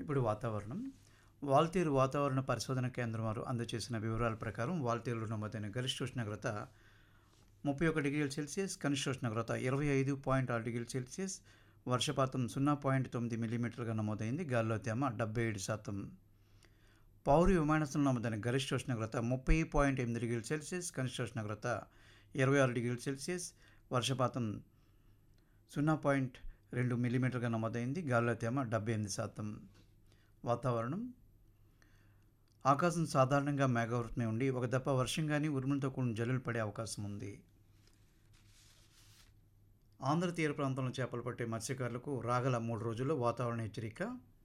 ఇప్పుడు వాతావరణం వాల్తీరు వాతావరణ పరిశోధన కేంద్రం వారు అందజేసిన వివరాల ప్రకారం వాల్తీరులో నమోదైన గరిష్ట ఉష్ణోగ్రత ముప్పై ఒక డిగ్రీల సెల్సియస్ కనిష్ట ఉష్ణోగ్రత ఇరవై ఐదు పాయింట్ ఆరు డిగ్రీల సెల్సియస్ వర్షపాతం సున్నా పాయింట్ తొమ్మిది మిల్లీమీటర్లుగా నమోదైంది గాలిలో తేమ డెబ్బై ఏడు శాతం పౌరి విమానాశ్రయం నమోదైన గరిష్ట ఉష్ణోగ్రత ముప్పై పాయింట్ ఎనిమిది డిగ్రీల సెల్సియస్ కనిష్ట ఉష్ణోగ్రత ఇరవై ఆరు డిగ్రీల సెల్సియస్ వర్షపాతం సున్నా పాయింట్ రెండు మిల్లీమీటర్గా నమోదైంది గాలిలో తేమ డెబ్బై ఎనిమిది శాతం వాతావరణం ఆకాశం సాధారణంగా మేఘావృతమై ఉండి ఒక దప్ప వర్షం కానీ ఉరుములతో కూడిన జల్లులు పడే అవకాశం ఉంది ఆంధ్ర తీర ప్రాంతంలో చేపలు పట్టే మత్స్యకారులకు రాగల మూడు రోజుల్లో వాతావరణ హెచ్చరిక